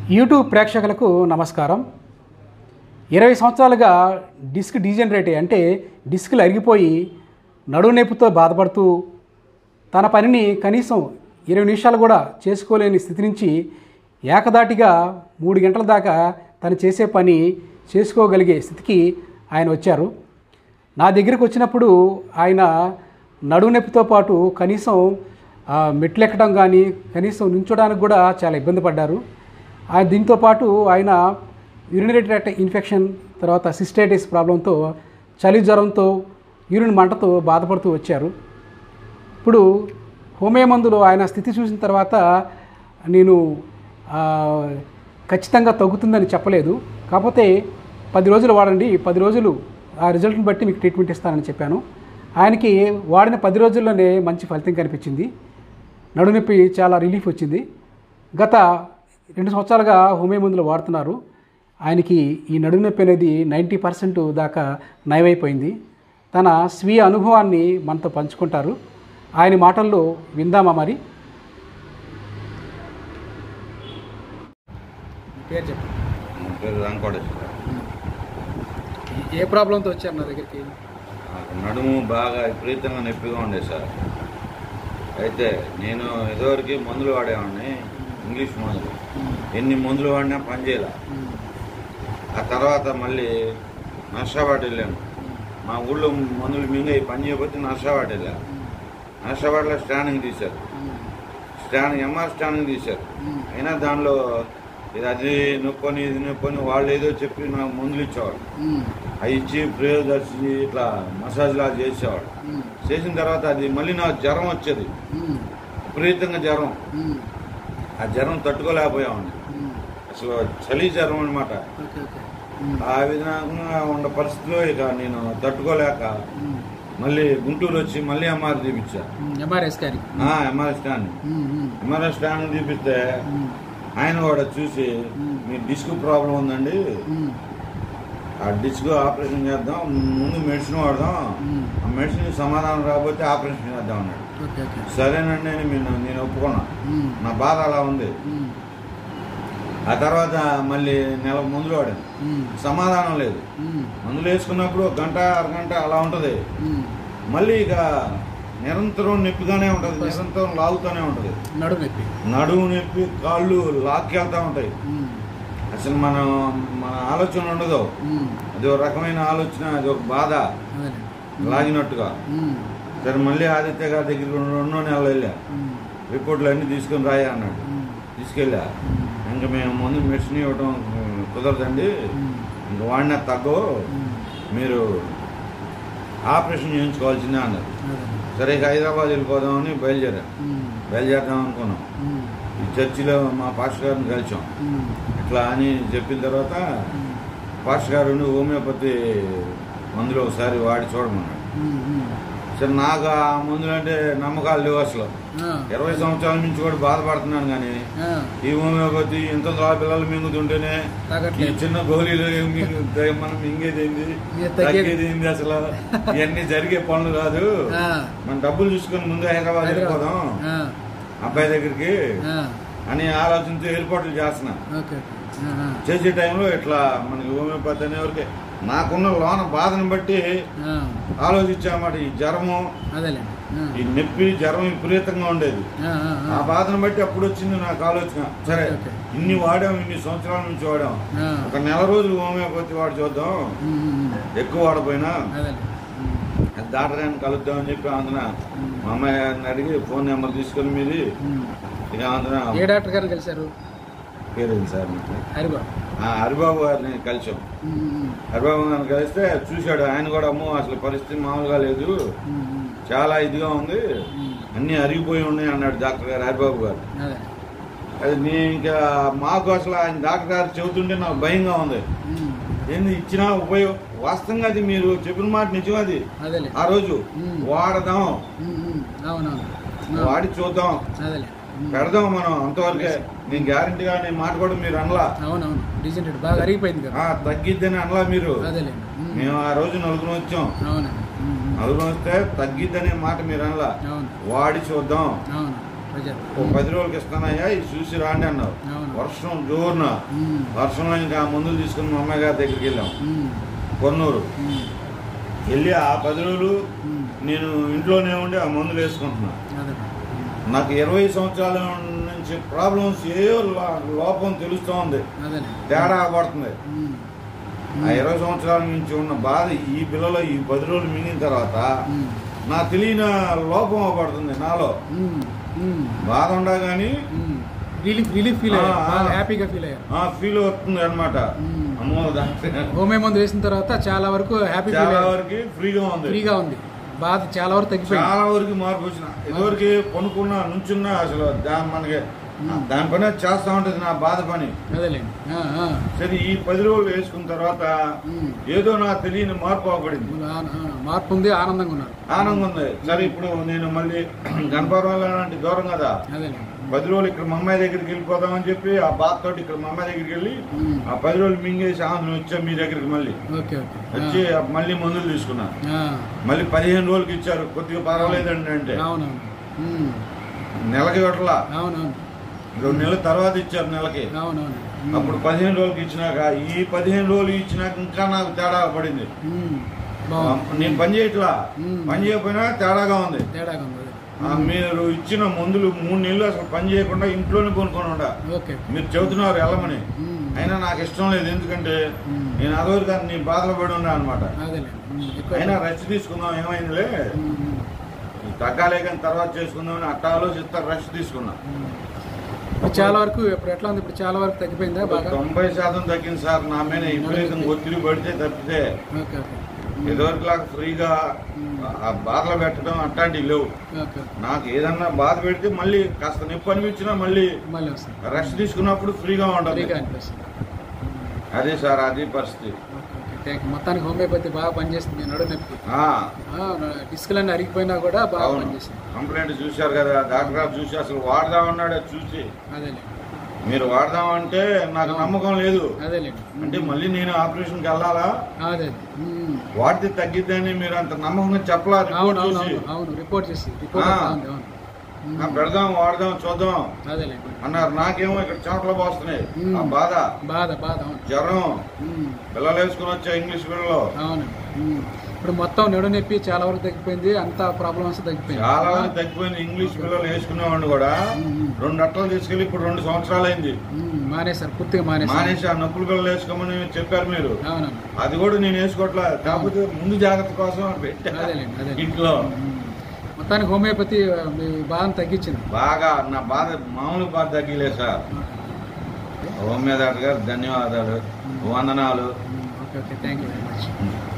YouTube ప్రేక్షకులకు నమస్కారం ఇరవై సంవత్సరాలుగా డిస్క్ డీజనరేట్ అయ్యి అంటే డిస్క్లు అరిగిపోయి నడువు నొప్పితో బాధపడుతూ తన పనిని కనీసం ఇరవై నిమిషాలు కూడా చేసుకోలేని స్థితి నుంచి ఏకదాటిగా మూడు గంటల దాకా తను చేసే పని చేసుకోగలిగే స్థితికి ఆయన వచ్చారు నా దగ్గరికి వచ్చినప్పుడు ఆయన నడువు నొప్పితో పాటు కనీసం ఆ, మెట్లు ఎక్కడం కానీ కనీసం నించోడానికి కూడా చాలా ఇబ్బంది పడ్డారు ఆ దీంతో పాటు ఆయన యూరినరీ ట్రాక్ట్ ఇన్ఫెక్షన్ తర్వాత సిస్టైటిస్ ప్రాబ్లంతో చలి జ్వరంతో యూరిన్ మంటతో బాధపడుతూ వచ్చారు ఇప్పుడు హోమియో మందులు ఆయన స్థితి చూసిన తర్వాత నేను ఆ, ఖచ్చితంగా తగ్గుతుందని చెప్పలేదు కాకపోతే పది రోజులు వాడండి పది రోజులు ఆ రిజల్ట్ని బట్టి మీకు ట్రీట్మెంట్ ఇస్తానని చెప్పాను ఆయనకి వాడిన పది రోజుల్లోనే మంచి ఫలితం కనిపించింది నడునొప్పి చాలా రిలీఫ్ వచ్చింది గత రెండు సంవత్సరాలుగా హోమియో మందులు వాడుతున్నారు ఆయనకి ఈ నడునొప్పి అనేది నైంటీ పర్సెంట్ దాకా నయమైపోయింది తన స్వీయ అనుభవాన్ని మనతో పంచుకుంటారు ఆయన మాటల్లో విందామా మరి పేరు చెప్పండి నా పేరు వెంకటేశ్వర ఏ ప్రాబ్లంతో వచ్చారు నా దగ్గరికి నాకు నడుము బాగా విపరీతంగా నొప్పిగా ఉండే సార్ అయితే నేను ఇదివరకు మందులు వాడేవాడిని ఇంగ్లీష్ మందులు ఎన్ని మందులు వాడినా పనిచేయాల ఆ తర్వాత మళ్ళీ నర్సాబాద్ వెళ్ళాను మా ఊళ్ళో మందులు మింగ పని చేయకపోతే నర్సాబాద్ వెళ్ళాను నర్సాబాద్లో స్టాండింగ్ తీశారు స్టాండింగ్ ఎంఆర్ స్టాండింగ్ తీశారు అయినా దానిలో ఇది అది నొప్పని ఇది నొప్పని వాళ్ళు ఏదో చెప్పి నాకు మందులు ఇచ్చేవాడు అవి ఇచ్చి ప్రియదర్శి ఇట్లా మసాజ్ లా చేసేవాడు చేసిన తర్వాత అది మళ్ళీ నాకు జ్వరం వచ్చేది విపరీతంగా జ్వరం ఆ జ్వరం తట్టుకోలేకపోయామండి అసలు చలి జ్వరం అనమాట ఓకే ఓకే ఆ విధంగా ఉన్న పరిస్థితిలో ఇక నేను తట్టుకోలేక మళ్ళీ గుంటూరు వచ్చి మళ్ళీ ఎంఆర్ తీపిచ్చా ఎంఆర్ఎస్ గారి ఎంఆర్ స్టాండ్ ఎంఆర్ స్టాండ్ తీపిస్తే ఆయన కూడా చూసి మీ డిస్క్ ప్రాబ్లం ఉందండి ఆ డిస్క్ ఆపరేషన్ చేద్దాం ముందు మెడిసిన్ వాడదాం ఆ మెడిసిన్ సమాధానం రాకపోతే ఆపరేషన్ చేద్దాం అన్నాడు ఓకే ఓకే సరేనండి అని నేను నేను ఒప్పుకున్నా నా బాధ అలా ఉంది ఆ తర్వాత మళ్ళీ నెల మందులు వాడాను సమాధానం లేదు మందులు వేసుకున్నప్పుడు ఒక గంట అరగంట అలా ఉంటుంది మళ్ళీ ఇక నిరంతరం నొప్పిగానే ఉంటుంది నిరంతరం లాగుతూనే ఉంటుంది నడుము నొప్పి నడుము నొప్పి కాళ్ళు లాక్కెళ్తా ఉంటాయి అసలు మనం మన ఆలోచన ఉండదు అది ఒక రకమైన ఆలోచన అది ఒక బాధ లాగినట్టుగా సరే మళ్ళీ ఆదిత్య గారి దగ్గరికి రెండో నెలలు వెళ్ళా రిపోర్ట్లు అన్నీ తీసుకొని రాయా అన్నాడు తీసుకెళ్ళా ఇంకా మేము ముందు మెడిసిన్ ఇవ్వడం ఉమ్, కుదరదండి ఇంక వాడినా తగ్గో మీరు ఆపరేషన్ చేయించుకోవాల్సిందే అన్నారు సరే ఇక హైదరాబాద్ వెళ్ళిపోదామని బయలుదేరాం బయలుదేరదాం అనుకున్నాం ఈ చర్చిలో మా పాస్టర్ గారిని కలిసాం ఇట్లా అని చెప్పిన తర్వాత పాస్టర్ గారు ఉండి హోమియోపతి మందులు ఒకసారి వాడి చూడమన్నాడు సరే నాకు ఆ మందులు అంటే నమ్మకాలు లేవు అసలు ఇరవై సంవత్సరాల నుంచి కూడా బాధపడుతున్నాను కానీ ఈ హోమియోపతి ఇంత లా పిల్లలు మింగుతుంటేనే ఈ తగ్గట్లేదు చిన్న గోళీలు ఏం మింగు- ద- మనం మింగేది ఏంది ఇక తగ్గేది- తగ్గేది ఏంది అసలు ఇవన్నీ జరిగే పనులు కాదు మన డబ్బులు చూసుకొని ముందు హైదరాబాద్ వెళ్ళిపోదాం అబ్బాయి దగ్గరికి అని ఆలోచనతో ఏర్పాట్లు చేస్తున్నా ఓకే చేసే టైంలో ఇట్లా మనకి హోమియోపతి అనేవరికి నాకున్న లోన బాధను బట్టి ఆలోచించామాట ఈ జ్వరము అదేలేండి ఈ నొప్పి జ్వరం విపరీతంగా ఉండేది ఆ బాధను బట్టి అప్పుడు వచ్చింది నాకు ఆలోచన సరే ఓకే. ఇన్ని వాడాం ఇన్ని సంవత్సరాల నుంచి వాడాం ఒక నెల రోజులు హోమియోపతి వాడి చూద్దాం ఎక్కువ వాడపోయినా డాక్టర్ గారిని కలుద్దామని చెప్పి అందున మా అమ్మాయి గారిని అడిగి ఫోన్ నెంబర్ తీసుకొని మీది ఇక అందున ఏ డాక్టర్ గారిని కలిశారు పేరేంటి సార్ మీకు హరిబాబు ఆ హరిబాబు గారిని కలిసాం హరిబాబు గారిని కలిస్తే చూశాడు ఆయన కూడా అమ్మో అసలు పరిస్థితి మామూలుగా లేదు చాలా ఇదిగా ఉంది అన్నీ అరిగిపోయి ఉన్నాయి అన్నాడు డాక్టర్ గారు హరిబాబు గారు అదే అది నేను ఇంకా మాకు అసలు ఆయన డాక్టర్ గారు చెబుతుంటే నాకు భయంగా ఉంది ఏంది ఇచ్చినా ఉపయోగం వాస్తవంగా అది మీరు చెప్పిన మాట నిజం అది అదేలే ఆ రోజు మ్మ్. వాడదాం అవునవును వాడి చూద్దాం అదేలే పెడదాం మనం అంతవరకే నేను గ్యారంటీగా నేను మాట కూడా మీరు అనలా అవునవును డీజెంట్ బాగా అరిగిపోయింది కదా ఆ, తగ్గిద్దని అనలా మీరు అదేలేండి మేము ఆ రోజు నలుగురు వచ్చాం అవును నలుగురు వస్తే తగ్గిద్దనే మాట మీరు అనలా అవును వాడి చూద్దాం అవును ప్రజలు ఓ పది రోజులకి ఇస్తానయ్యా ఇది చూసి రాండి అన్నారు అవును. వర్షం జోరున ఉమ్, వర్షంలో ఇంకా ఆ మందులు తీసుకుని మా అమ్మాయి గారి దగ్గరికి వెళ్ళాం ఉమ్, కొన్నూరు ఉమ్, వెళ్ళి ఆ పది రోజులు ఉమ్. నేను ఇంట్లోనే ఉండి ఆ మందులు వేసుకుంటున్నా అదే నాకు ఇరవై సంవత్సరాల నుంచి ప్రాబ్లమ్స్ ఏ లోపం తెలుస్తూ ఉంది అదే తేడా పడుతుంది ఉమ్, ఆ ఇరవై సంవత్సరాల నుంచి ఉన్న బాధ ఈ పిల్లలు ఈ పది రోజులు మింగిన తర్వాత ఉమ్, నా తెలియని లోపం పడుతుంది నాలో ఉమ్, ఉమ్, బాధ ఉండగాని ఉమ్. రిలీఫ్ రిలీఫ్ ఫీల్ అయ్యారు ఆ, ఆ. బాగా హ్యాపీగా ఫీల్ అయ్యారు ఆ ఫీల్ అవుతుంది అనమాట ఉమ్. అమ్మో దానికి హోమే మందు వేసిన తర్వాత చాలా వరకు హ్యాపీ ఫీల్ చాలా అయ్యారు వరకు ఫ్రీగా ఉంది ఫ్రీగా ఉంది బాధ చాలా వరకు తగ్గిపోయింది చాలా వరకు మార్పు వచ్చిన ఇదివరకు పనుకున్నా నుంచున్నా అసలు దాని మనకి దాని పని అది చేస్తా ఉంటది నా బాధ పని అదేలేండి ఆ, ఆ. సరే ఈ పది రోజులు వేసుకున్న తర్వాత ఉమ్. ఏదో నా తెలియని మార్పు అవబడింది ఆ, ఆ, మార్పు ఉంది ఆనందంగా ఉన్నారు ఆనందంగా ఉంది సరే ఇప్పుడు నేను మళ్ళీ గణపవరం లాంటి దూరం కదా అదేలేండి పది రోజులు ఇక్కడ మా అమ్మాయి దగ్గరికి వెళ్ళిపోదామని చెప్పి ఆ బాధ తోటి ఇక్కడ మా అమ్మాయి దగ్గరికి వెళ్ళి ఉమ్. ఆ పది రోజులు మింగేసి ఆంధ్ర వచ్చా మీ దగ్గరికి మళ్ళీ ఓకే ఓకే వచ్చి మళ్ళీ మందులు తీసుకున్నా ఆ, మళ్ళీ పదిహేను రోజులకి ఇచ్చారు కొద్దిగా పర్వాలేదండి అంటే అవునవును ఉమ్, నెలకి ఇవ్వట్లా అవునవును రెండు నెలల తర్వాత ఇచ్చారు నెలకి అవునవును ఉమ్, అప్పుడు పదిహేను రోజులకి ఇచ్చినాక ఈ పదిహేను రోజులు ఇచ్చినాక ఇంకా నాకు తేడా పడింది ఉమ్, బాగుంది నేను పని చేయట్లా మ్మ్. పని చేయకపోయినా తేడాగా ఉంది తేడాగా ఉంది అదే. ఆ, మీరు ఇచ్చిన మందులు మూడు నెలలు అసలు పని చేయకుండా ఇంట్లోనే కొనుక్కొని ఉండ ఓకే మీరు చెబుతున్నారు వెళ్ళమని ఉమ్, అయినా నాకు ఇష్టం లేదు ఎందుకంటే మ్మ్. నేను అదొకటి కానీ నీ బాధలో పడి ఉన్నా అనమాట అదేలేండి ఉమ్, ఎక్కువ అయినా రెస్ట్ తీసుకుందాం ఏమైందిలే ఉమ్, ఉమ్, తగ్గాలే కానీ తర్వాత చేసుకుందామని అట్ట ఆలోచిస్తా రెస్ట్ తీసుకున్నా ఉమ్. ఇప్పుడు చాలా వరకు ఇప్పుడు ఎట్లా ఉంది ఇప్పుడు చాలా వరకు తగ్గిపోయిందా బాగా తొంభై శాతం తగ్గింది సార్ నా మీద విపరీతంగా ఒత్తిడి పడితే తప్పితే ఓకే ఓకే ఇదివరకులాగా ఫ్రీగా ఆ బాధలు పెట్టడం అట్లాంటివి లేవు ఓకే నాకు ఏదన్నా బాధ పెడితే మళ్ళీ కాస్త నొప్పి అనిపించినా మళ్ళీ మళ్ళీ వస్తుంది రెస్ట్ తీసుకున్నప్పుడు ఫ్రీగా ఉంటుంది ఫ్రీగా అనిపిస్తుంది అదే సార్ అది పరిస్థితి ఓకే ఓకే థ్యాంక్ యూ మొత్తానికి హోమియోపతి బాగా పనిచేస్తుంది నడు నొప్పి ఆ, డిస్కులన్నీ అరిగిపోయినా కూడా బాగా అవును పనిచేస్తుంది కంప్లైంట్ చూశారు కదా డాక్టర్ గారు చూసి అసలు వాడదామన్నాడు అది చూసి అదేలేండి మీరు వాడదామంటే నాకు నమ్మకం లేదు అదేలేండి అంటే మళ్ళీ నేను ఆపరేషన్కి వెళ్ళాలా అదే ఉమ్. వాడితే తగ్గిద్దని మీరు అంత నమ్మకంగా చెప్పలా అవును రిపోర్ట్ అవును చూసి అవును అవును రిపోర్ట్ చేసి రిపోర్ట్ ఆ. వస్తా ఉంది అవును ఉమ్. ఆ, పెడదాం వాడదాం చూద్దాం అదేలేండి అన్నారు నాకేమో ఇక్కడ చెమటలు పోస్తున్నాయి మ్మ్. ఆ బాధ బాధ బాధ అవును జ్వరం ఉమ్. పిల్లలు వేసుకుని వచ్చా ఇంగ్లీష్ పిల్లలు అవును ఉమ్. ఇప్పుడు మొత్తం నడు నొప్పి చాలా వరకు తగ్గిపోయింది అంత ప్రాబ్లమ్స్ తగ్గిపోయింది చాలా మంది తగ్గిపోయింది ఇంగ్లీష్ పిల్లలు వేసుకునేవాడిని కూడా మ్మ్. రెండు అట్టలు తీసుకెళ్లి ఇప్పుడు రెండు సంవత్సరాలు అయింది ఉమ్. మానేశారు పూర్తిగా మానేశారు మానేసి ఆ నొప్పులు పిల్లలు వేసుకోమని చెప్పారు మీరు అవునవును అది కూడా నేను వేసుకోవట్లే కాకపోతే ముందు జాగ్రత్త కోసం పెట్టా అదేలేండి అదే ఇంట్లో మొత్తానికి హోమియోపతి ఆ, మీ బాధను తగ్గించింది బాగా నా బాధ మామూలు బాధ తగ్గిలేదు సార్ హోమియో డాక్టర్ గారు ధన్యవాదాలు వందనాలు okay okay thank you very much